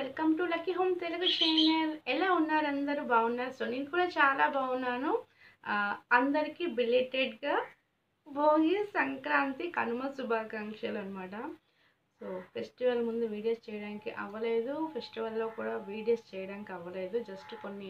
welcome to lucky home Telugu channel ఎలా ఉన్నారు అందరూ బాగున్నారు సో నేను కూడా చాలా బాగున్నాను ఆ, అందరికీ బిలేటెడ్గా భోగి సంక్రాంతి కనుమ శుభాకాంక్షలు అనమాట సో ఫెస్టివల్ ముందు వీడియోస్ చేయడానికి అవ్వలేదు ఫెస్టివల్లో కూడా వీడియోస్ చేయడానికి అవ్వలేదు జస్ట్ కొన్ని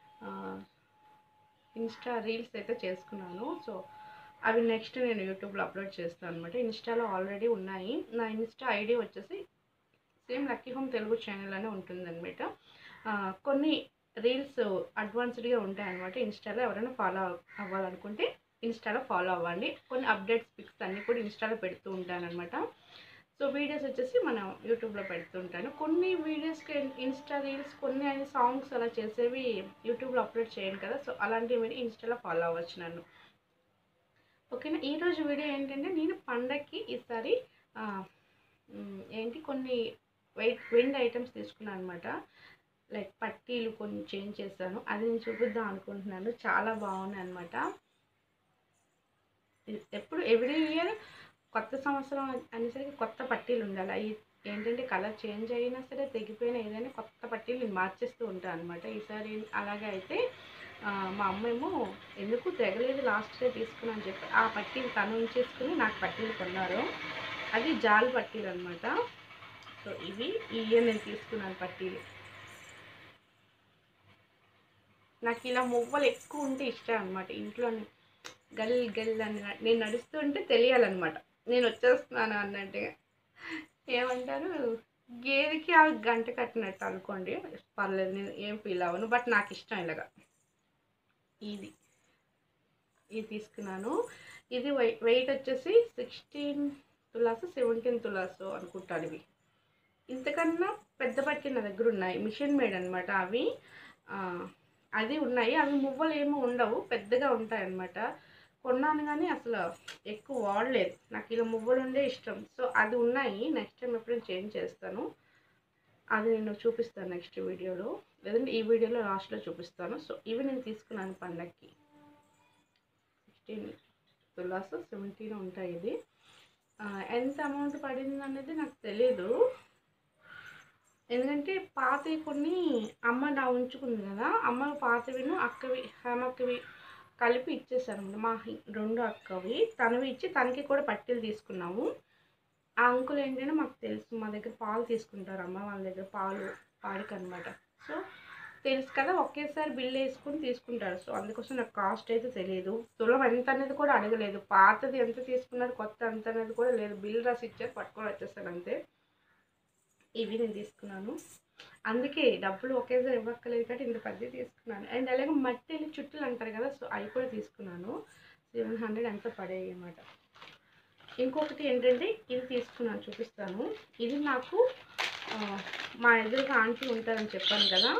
ఇన్స్టా రీల్స్ అయితే చేసుకున్నాను సో అవి నెక్స్ట్ నేను యూట్యూబ్లో అప్లోడ్ చేస్తాను అనమాట ఇన్స్టాలో ఆల్రెడీ ఉన్నాయి నా ఇన్స్టా ఐడి వచ్చేసి same lucky home Telugu channel అనే ఉంటుందన్నమాట ఆ, కొన్ని రీల్స్ అడ్వాన్స్డ్గా ఉంటాయి అనమాట ఇన్స్టాలో ఎవరైనా ఫాలో అవ్వాలనుకుంటే ఇన్స్టాలో ఫాలో అవ్వండి కొన్ని అప్డేట్స్ పిక్స్ అన్నీ కూడా ఇన్స్టాలో పెడుతూ ఉంటాను అనమాట సో వీడియోస్ వచ్చేసి మనం యూట్యూబ్లో పెడుతుంటాను కొన్ని వీడియోస్కి ఇన్స్టా రీల్స్ కొన్ని అని సాంగ్స్ అలా చేసేవి యూట్యూబ్లో అప్లోడ్ చేయను కదా సో అలాంటివి ఇన్స్టాలో ఫాలో అవ్వచ్చు నన్ను ఓకేనా ఈరోజు వీడియో ఏంటంటే నేను పండగకి ఈసారి ఆ, మ్, ఏంటి కొన్ని వెయిట్ వెండ్ ఐటమ్స్ తీసుకున్నాను అనమాట లైక్ పట్టీలు కొన్ని చేంజ్ చేశాను అది నేను చూపిద్దాం అనుకుంటున్నాను చాలా బాగున్నాయి అనమాట ఎప్పుడు ఎవ్రీ ఇయర్ కొత్త సంవత్సరం అనేసరికి కొత్త పట్టీలు ఉండాలి అవి ఏంటంటే కలర్ చేంజ్ అయినా సరే తెగిపోయినా ఏదైనా కొత్త పట్టీలు నేను మార్చేస్తూ ఉంటాను అనమాట ఈసారి అలాగే అయితే ఆ, మా అమ్మ ఏమో ఎందుకు తెగలేదు లాస్ట్ డే తీసుకున్నా అని చెప్పి ఆ పట్టీలు తను ఉంచేసుకుని నాకు పట్టీలు కొన్నారు అది జాల్ పట్టీలు అనమాట సో ఇవి ఈ ఇయర్ నేను తీసుకున్నాను పట్టీలు నాకు ఇలా మువ్వలు ఎక్కువ ఉంటే ఇష్టం అనమాట ఇంట్లోనే గల్ గల్ అని న- నేను నడుస్తుంటే తెలియాలన్నమాట నేను వచ్చేస్తున్నాను అన్నట్టుగా ఏమంటారు గేదెకి ఆ గంట కట్టినట్టు అనుకోండి పర్లేదు నేను ఏం ఫీల్ అవ్వను బట్ నాకు ఇష్టం ఇలాగా ఇది ఇది తీసుకున్నాను ఇది వెయిట్ వెయిట్ వచ్చేసి సిక్స్టీన్ తులాసు సెవెంటీన్ తులాసు అనుకుంటాను ఇవి ఇంతకన్నా పెద్ద పట్టి నా దగ్గర ఉన్నాయి మిషన్ మేడ్ అనమాట అవి ఆ, అది ఉన్నాయి అవి మువ్వలు ఏమో ఉండవు పెద్దగా ఉంటాయి అన్నమాట కొన్నాను కానీ అసలు ఎక్కువ వాడలేదు నాకు ఇలా మువ్వలు ఉండే ఇష్టం సో అది ఉన్నాయి నెక్స్ట్ టైం ఎప్పుడైనా చేంజ్ చేస్తాను అది నేను చూపిస్తాను నెక్స్ట్ వీడియోలో లేదంటే ఈ వీడియోలో లాస్ట్లో చూపిస్తాను సో ఇవి నేను తీసుకున్నాను పండక్కి సిక్స్టీన్ తులాస్ సెవెంటీన్ ఉంటాయి ఇది ఆ, ఎంత అమౌంట్ పడింది అనేది నాకు తెలియదు ఎందుకంటే పాతవి కొన్ని అమ్మ నా ఉంచుకుంది కదా అమ్మ పాతవిను అక్కవి హేమక్కవి కలిపి ఇచ్చేసారు మా హి- రెండు అక్కవి తనవి ఇచ్చి తనకి కూడా పట్టీలు తీసుకున్నాము ఆ అంకుల్ ఏంటంటే మాకు తెలుసు మా దగ్గర పాలు తీసుకుంటారు అమ్మ వాళ్ళ దగ్గర పాలు పాడికి అనమాట సో తెలుసు కదా ఒకేసారి బిల్ వేసుకుని తీసుకుంటారు సో అందుకోసం నాకు కాస్ట్ అయితే తెలియదు తులం ఎంత అనేది కూడా అడగలేదు పాతది ఎంత తీసుకున్నారు కొత్త ఎంత అనేది కూడా లేదు బిల్ రాసి ఇచ్చారు పట్టుకొని వచ్చేసాను అంతే ఇవి నేను తీసుకున్నాను అందుకే డబ్బులు ఒకేసారి ఇవ్వక్కలేదు కాబట్టి ఇంత పెద్దది తీసుకున్నాను అండ్ అలాగే మట్టి చుట్టలు అంటారు కదా సో అవి కూడా తీసుకున్నాను సెవెన్ హండ్రెడ్ ఎంత పడేవి అనమాట ఇంకొకటి ఏంటంటే ఇది తీసుకున్నాను చూపిస్తాను ఇది నాకు ఆ, మా ఎదురుగా ఆంటీ ఉంటారని చెప్పాను కదా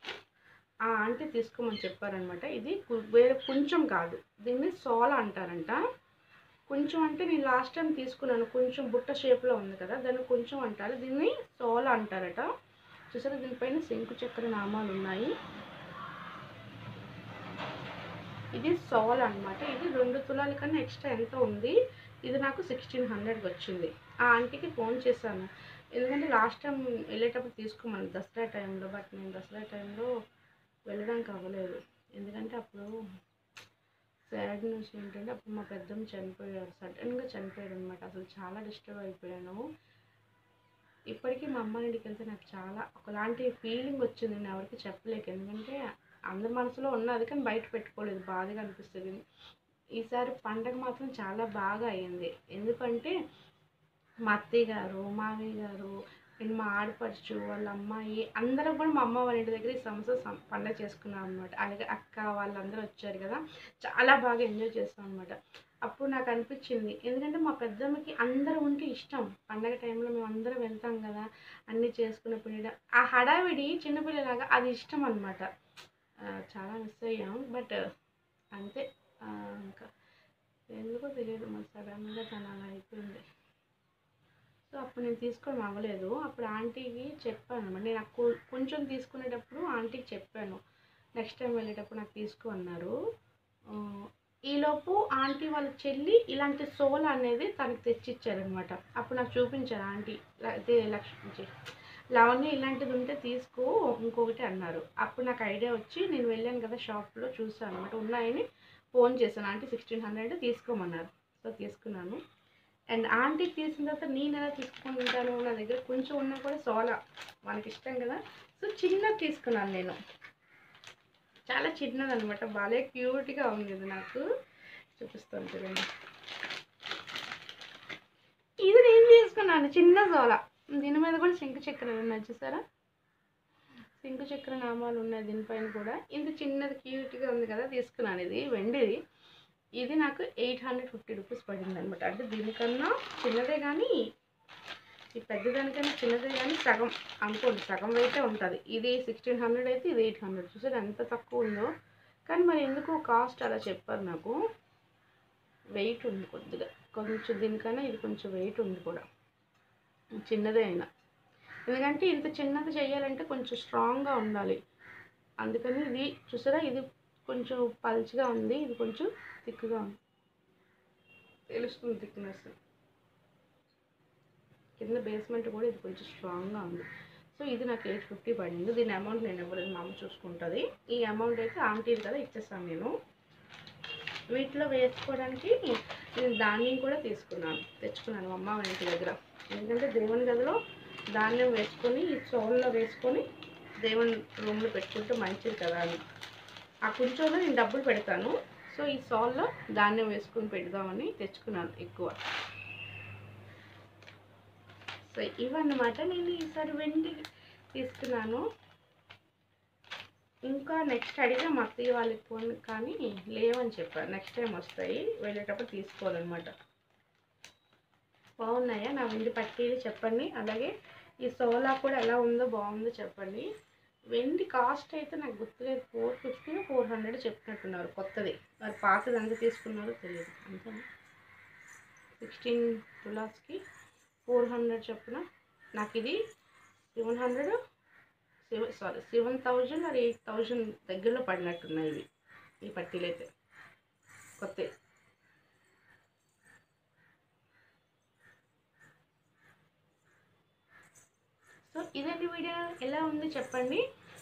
ఆ ఆంటీ తీసుకోమని చెప్పారనమాట ఇది కు- వేరే కొంచెం కాదు దీన్ని సోల అంటారంట కొంచెం అంటే నేను లాస్ట్ టైం తీసుకున్నాను కొంచెం బుట్ట షేప్లో ఉంది కదా దాన్ని కొంచెం అంటారు దీన్ని సోల అంటారట చూసారా దీనిపైన శంకు చక్ర నామాలు ఉన్నాయి ఇది సోల్ అన్నమాట ఇది రెండు తులాల కన్నా ఎక్స్ట్రా ఎంత ఉంది ఇది నాకు సిక్స్టీన్ హండ్రెడ్కి వచ్చింది ఆ ఆంటీకి ఫోన్ చేశాను ఎందుకంటే లాస్ట్ టైం వెళ్ళేటప్పుడు తీసుకోమని దసరా టైంలో బట్ నేను దసరా టైంలో వెళ్ళడానికి అవ్వలేదు ఎందుకంటే అప్పుడు సాడ్ న్యూస్ ఏంటంటే అప్పుడు మా పెద్దమ్మ చనిపోయారు సడన్గా చనిపోయారు అనమాట అసలు చాలా డిస్టర్బ్ అయిపోయాను ఇప్పటికీ మా అమ్మ ఇంటికి వెళ్తే నాకు చాలా ఒకలాంటి ఫీలింగ్ వచ్చింది నేను ఎవరికి చెప్పలేక ఎందుకంటే అందరి మనసులో ఉన్నది కానీ బయట పెట్టుకోలేదు బాధగా అనిపిస్తుంది ఈసారి పండగ మాత్రం చాలా బాగా అయ్యింది ఎందుకంటే మా అత్తయ్య గారు మావయ్య గారు అండ్ మా ఆడపడుచు వాళ్ళ అమ్మాయి అందరూ కూడా మా అమ్మ వాళ్ళ ఇంటి దగ్గర ఈ సంవత్సరం సం- పండగ చేసుకున్నాం అనమాట అలాగే అక్క వాళ్ళందరూ వచ్చారు కదా చాలా బాగా ఎంజాయ్ చేస్తాం అనమాట అప్పుడు నాకు అనిపించింది ఎందుకంటే మా పెద్దమ్మకి అందరూ ఉంటే ఇష్టం పండగ టైంలో మేము అందరం వెళ్తాం కదా అన్నీ చేసుకునే పిల్లడ ఆ హడావిడి చిన్నపిల్లలాగా అది ఇష్టం అనమాట చాలా మిస్ అయ్యాం బట్ అంతే ఆ, ఇంకా ఎందుకో తెలియదు మరి సడన్గా తను అలా అయిపోయింది సో అప్పుడు నేను తీసుకోవడం అవ్వలేదు అప్పుడు ఆంటీకి చెప్పాను అనమాట నేను ఆ కొ- కొంచెం తీసుకునేటప్పుడు ఆంటీకి చెప్పాను నెక్స్ట్ టైం వెళ్ళేటప్పుడు నాకు తీసుకో అన్నారు ఆ, ఈలోపు ఆంటీ వాళ్ళ చెల్లి ఇలాంటి సోల్ అనేది తనకి తెచ్చిచ్చారనమాట అప్పుడు నాకు చూపించారు ఆంటీ ల- అదే లక్ష్మి లవణ్య ఇలాంటిది ఉంటే తీసుకో ఇంకొకటి అన్నారు అప్పుడు నాకు ఐడియా వచ్చి నేను వెళ్ళాను కదా షాప్లో చూసాను అనమాట ఉన్నాయని ఫోన్ చేశాను ఆంటీ సిక్స్టీన్ హండ్రెడ్ తీసుకోమన్నారు సో తీసుకున్నాను అండ్ ఆంటీకి తీసిన తర్వాత నేను ఎలా తీసుకుంటాను నా దగ్గర కొంచెం ఉన్నా కూడా సోలా మనకి ఇష్టం కదా సో చిన్నది తీసుకున్నాను నేను చాలా చిన్నది అనమాట బాగా క్యూట్గా ఉంది ఇది నాకు చూపిస్తాను చూడండి ఇది నేను తీసుకున్నాను చిన్న సోల దీని మీద కూడా శంకు చక్రాలు ఉన్నాయి చూసారా శంకు చక్ర నామాలు ఉన్నాయి దీనిపైన కూడా ఇంత చిన్నది క్యూట్గా ఉంది కదా తీసుకున్నాను ఇది వెండిది ఇది నాకు ఎయిట్ హండ్రెడ్ ఫిఫ్టీ రూపీస్ పడింది అనమాట అంటే దీనికన్నా చిన్నదే కానీ ఈ పెద్దదానికన్నా చిన్నదే కానీ సగం అనుకోండి సగం అయితే ఉంటుంది ఇది సిక్స్టీన్ హండ్రెడ్ అయితే ఇది ఎయిట్ హండ్రెడ్ చూసారు ఎంత తక్కువ ఉందో కానీ మరి ఎందుకు కాస్ట్ అలా చెప్పారు నాకు వెయిట్ ఉంది కొద్దిగా కొంచెం దీనికన్నా ఇది కొంచెం వెయిట్ ఉంది కూడా చిన్నదే అయినా ఎందుకంటే ఇంత చిన్నది చేయాలంటే కొంచెం స్ట్రాంగ్గా ఉండాలి అందుకని ఇది చూసారా ఇది కొంచెం పల్చగా ఉంది ఇది కొంచెం థిక్గా ఉంది తెలుస్తుంది థిక్నెస్ కింద బేస్మెంట్ కూడా ఇది కొంచెం స్ట్రాంగ్గా ఉంది సో ఇది నాకు ఎయిట్ ఫిఫ్టీ పడింది దీని అమౌంట్ నేను ఎవరైనా మా అమ్మ చూసుకుంటుంది ఈ అమౌంట్ అయితే ఆంటీది కదా ఇచ్చేస్తాను నేను వీటిలో వేసుకోవడానికి నేను ధాన్యం కూడా తీసుకున్నాను తెచ్చుకున్నాను అమ్మ వాళ్ళ ఇంటి దగ్గర ఎందుకంటే దేవుని గదిలో ధాన్యం వేసుకొని ఈ చోళ్ళలో వేసుకొని దేవుని రూమ్లో పెట్టుకుంటే మంచిది కదా అని ఆ కుంచోలో నేను డబ్బులు పెడతాను సో ఈ సాల్లో ధాన్యం వేసుకొని పెడదామని తెచ్చుకున్నాను ఎక్కువ సో ఇవన్నమాట నేను ఈసారి వెండి తీసుకున్నాను ఇంకా నెక్స్ట్ అడిగా మా అత్తయ్య వాళ్ళకి ఫోన్ కానీ లేవని చెప్పారు నెక్స్ట్ టైం వస్తాయి వెళ్ళేటప్పుడు తీసుకోవాలన్నమాట బాగున్నాయా నా వెండి పట్టీలు చెప్పండి అలాగే ఈ సోలా కూడా ఎలా ఉందో బాగుందో చెప్పండి వెండి కాస్ట్ అయితే నాకు గుర్తులేదు ఫోర్ ఫిఫ్టీ ఫోర్ హండ్రెడ్ చెప్పినట్టున్నారు కొత్తది మరి పాతది ఎంత తీసుకున్నారో తెలియదు అంతే సిక్స్టీన్ తులాస్కి ఫోర్ హండ్రెడ్ చొప్పున నాకు ఇది seven hundred seven sorry seven thousand అది ఎయిట్ థౌజండ్ దగ్గరలో పడినట్టున్నాయి ఇవి ఈ పట్టీలు అయితే కొత్త సో ఇదండి వీడియో ఎలా ఉంది చెప్పండి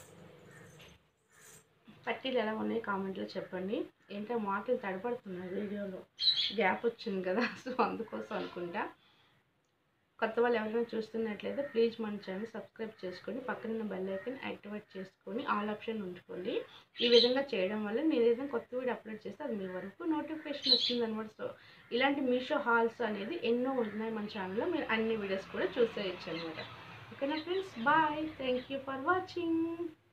పట్టీలు ఎలా ఉన్నాయి కామెంట్లో చెప్పండి ఏంటో మాటలు తడపడుతున్నాయి వీడియోలో గ్యాప్ వచ్చింది కదా సో అందుకోసం అనుకుంటా కొత్త వాళ్ళు ఎవరైనా చూస్తున్నట్లయితే ప్లీజ్ మన ఛానల్ సబ్స్క్రైబ్ చేసుకొని పక్కన బెల్ ఐకన్ యాక్టివేట్ చేసుకొని ఆల్ ఆప్షన్ ఉంచుకోండి ఈ విధంగా చేయడం వల్ల నేను ఏదైనా కొత్త వీడియో అప్లోడ్ చేస్తే అది మీ వరకు నోటిఫికేషన్ వస్తుంది అనమాట సో ఇలాంటి మీషో హాల్స్ అనేది ఎన్నో ఉన్నాయి మన ఛానల్లో మీరు అన్ని వీడియోస్ కూడా చూసేయచ్చు అనమాట ఓకేనా friends bye thank you for watching